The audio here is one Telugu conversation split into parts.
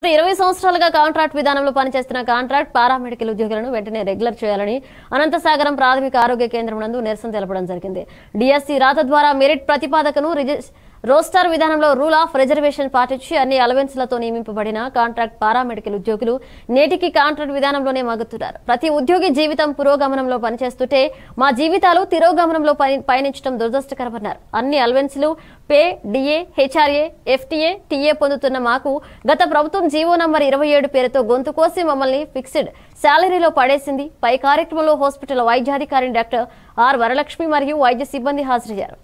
ఇరవై సంవత్సరాలుగా కాంట్రాక్ట్ విధానంలో పనిచేస్తున్న కాంట్రాక్ట్ పారామెడికల్ ఉద్యోగులను వెంటనే రెగ్యులర్ చేయాలని అనంతసాగరం ప్రాథమిక ఆరోగ్య కేంద్రం నందు నిరసన తెలపడం జరిగింది డిఎస్సి రాత ద్వారా మెరిట్ ప్రతిపాదకను రిజి- రోస్టర్ విధానంలో రూల్ ఆఫ్ రిజర్వేషన్ పాటించి అన్ని అలవెన్స్లతో నియమింపబడిన కాంట్రాక్ట్ పారామెడికల్ ఉద్యోగులు నేటికి కాంట్రాక్ట్ విధానంలోనే మగ్గుతున్నారు ప్రతి ఉద్యోగి జీవితం పురోగమనంలో పనిచేస్తుంటే మా జీవితాలు తిరోగమనంలో పని- పయనించడం దురదృష్టకరమన్నారు అన్ని అలవెన్స్లు pay DA HRA FTA TA పొందుతున్న మాకు గత ప్రభుత్వం జీవో నంబర్ ఇరవై ఏడు పేరుతో గొంతు కోసి మమ్మల్ని ఫిక్స్డ్ శాలరీలో పడేసింది పై కార్యక్రమంలో హాస్పిటల్ వైద్యాధికారి డాక్టర్ ఆర్ వరలక్ష్మి మరియు వైద్య సిబ్బంది హాజరయ్యారు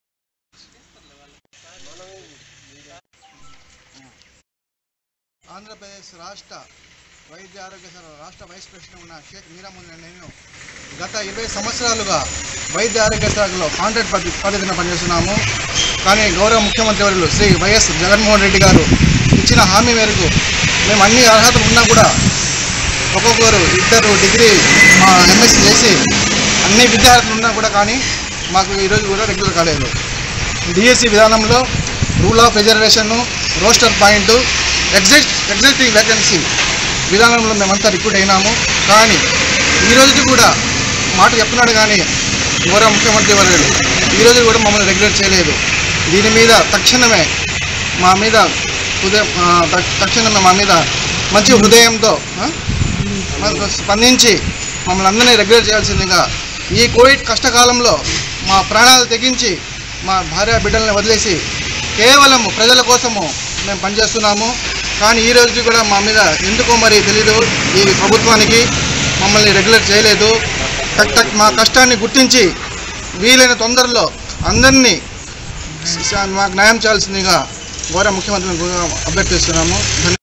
ఆంధ్రప్రదేశ్ రాష్ట్ర వైద్య ఆరోగ్య శాఖ రాష్ట్ర వైస్ ప్రెసిడెంట్ ఉన్న షేక్ మీరాముల్ నేను గత ఇరవై సంవత్సరాలుగా వైద్య ఆరోగ్య శాఖలో కాంట్రాక్ట్ పద్ధతి పద్ధతిన పనిచేస్తున్నాము కానీ గౌరవ ముఖ్యమంత్రి వర్యులు శ్రీ వైఎస్ జగన్మోహన్ రెడ్డి గారు ఇచ్చిన హామీ మేరకు మేము అన్ని అర్హతలు ఉన్నా కూడా ఒక్కొక్కరు ఇద్దరు డిగ్రీ ఎంఎస్సీ చేసి అన్ని విద్యార్థులు ఉన్నా కూడా కానీ మాకు ఈరోజు కూడా రెగ్యులర్ కాలేదు డిఎస్సి విధానంలో rule of reservation roster point exist existing vacancy విధానంలో మేమంతా రిక్రూట్ అయినాము కానీ ఈ రోజుకి కూడా మాట చెప్తున్నాడు కానీ గౌరవ ముఖ్యమంత్రి వర్యులు ఈ రోజు కూడా మమ్మల్ని రెగ్యులేట్ చేయలేదు దీని మీద తక్షణమే మా మీద హృదయం ఆ, త- తక్షణమే మా మీద మంచి హృదయంతో ఆ, మనకు స్పందించి మమ్మల్ని అందరినీ రెగ్యులేట్ చేయాల్సిందిగా ఈ కోవిడ్ కష్టకాలంలో మా ప్రాణాలు తెగించి మా భార్య బిడ్డల్ని వదిలేసి కేవలం ప్రజల కోసము మేము పనిచేస్తున్నాము కానీ ఈ రోజుకి కూడా మా మీద ఎందుకో మరి తెలీదు ఈ ప్రభుత్వానికి మమ్మల్ని రెగ్యులేట్ చేయలేదు తక్ తక్ మా కష్టాన్ని గుర్తించి వీలైన తొందరలో అందరినీ స- మాకు న్యాయం చేయాల్సిందిగా గౌరవ ముఖ్యమంత్రిని అభ్యర్థిస్తున్నాము ధన్యవాదాలు